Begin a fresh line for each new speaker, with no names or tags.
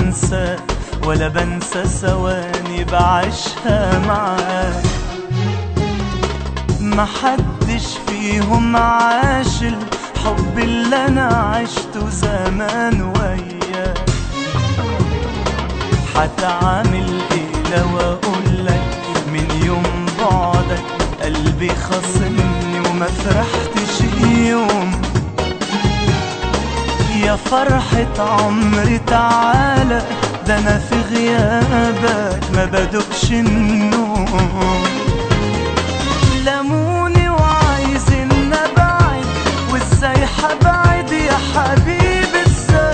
بنسى ولا بنسى ثواني بعيشها معاك محدش فيهم عاش الحب اللي انا عشته زمان وياك هتعامل ايه لو اقول لك من يوم بعدك قلبي خاصمني وما فرحتش يوم يا فرحة عمري تعالى ده انا في غيابك ما بدقش النوم